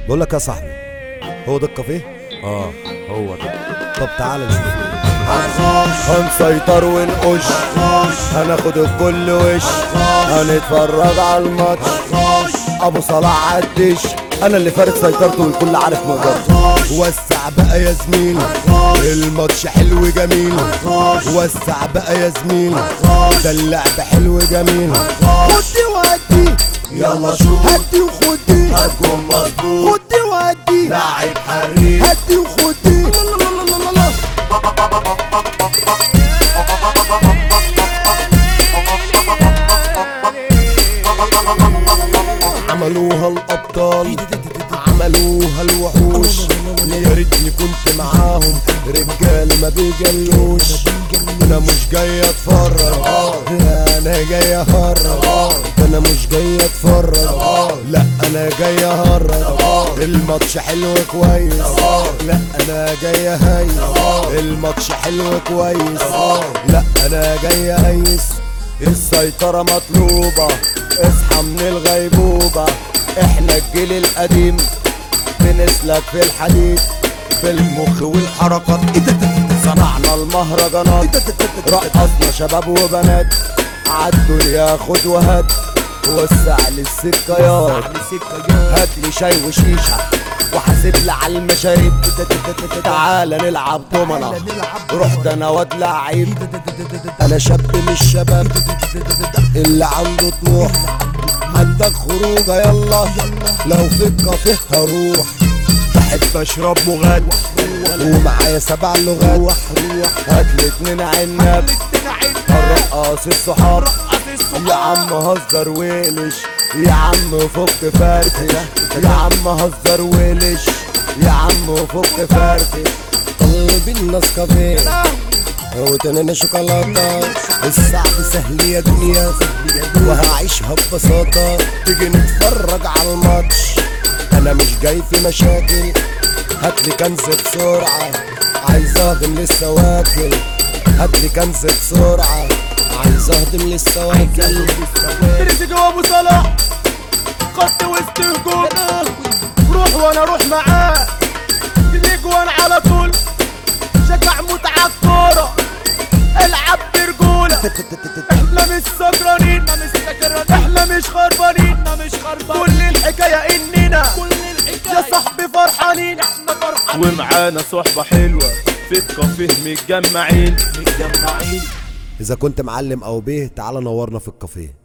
بقول لك يا صاحبي هو ده الكافيه اه هو ده طب تعالى نشوف هنخش هنسيطر ونقش هناخد الكل وش هنتفرج على الماتش هنخش ابو صلاح عدش انا اللي فارق سيطرته والكل عارف مقدرته وسع بقى يا زميل الماتش حلو جميل وسع بقى يا زميل ده اللعب حلو جميل خدي وادي يلا شوف هدي وخدي هتكون مظبوط خدي وادي لاعب حريف هدي وخدي عملوها الابطال عملوها الوحوش يا ريتني كنت معاهم رجال ما بيجلوش انا مش جاي اتفرج انا جاي اهرج انا مش جاي اتفرج لا انا جاي اهرج الماتش حلو كويس لا انا جاي اهيس الماتش حلو كويس لا انا جاي اهيس السيطرة مطلوبة اصحى من الغيبوبة احنا الجيل القديم بنسلك في الحديد بالمخ والحركات صنعنا المهرجانات رقصنا شباب وبنات عدوا ياخد وهات وسع لي السكايات هات لي شاي وشيشة وحاسب لي على المشاريب تعالى نلعب دومنا رحت انا واد لعيب انا شاب من الشباب اللي عنده طموح عندك خروجه يلا لو في الكافيه هروح بحب اشرب مغاد ومعايا سبع لغات هات لي اتنين عنب الرقاص الصحاب يا عم هزر ويلش يا عم فك فرفش يا عم هزر ويلش يا عم فك فرفش قلبي النسكافيه وتنين شوكولاتة الصعب سهل يا دنيا وهعيشها ببساطة تيجي نتفرج على الماتش انا مش جاي في مشاكل هاتلي كنز بسرعة عايز اهضم لسه واكل هاتلي كنز بسرعة عايز اهضم لسه واكل تريزيجو ابو صلاح خط وسط هجوم روح وانا اروح معاه تليج وانا على طول شجع متعة الكورة العب برجولة احنا مش سكرانين احنا مش خربانين كل الحكاية اننا يا صاحبي فرحانين ومعانا صحبة حلوة في الكافيه متجمعين اذا كنت معلم او بيه تعال نورنا في الكافيه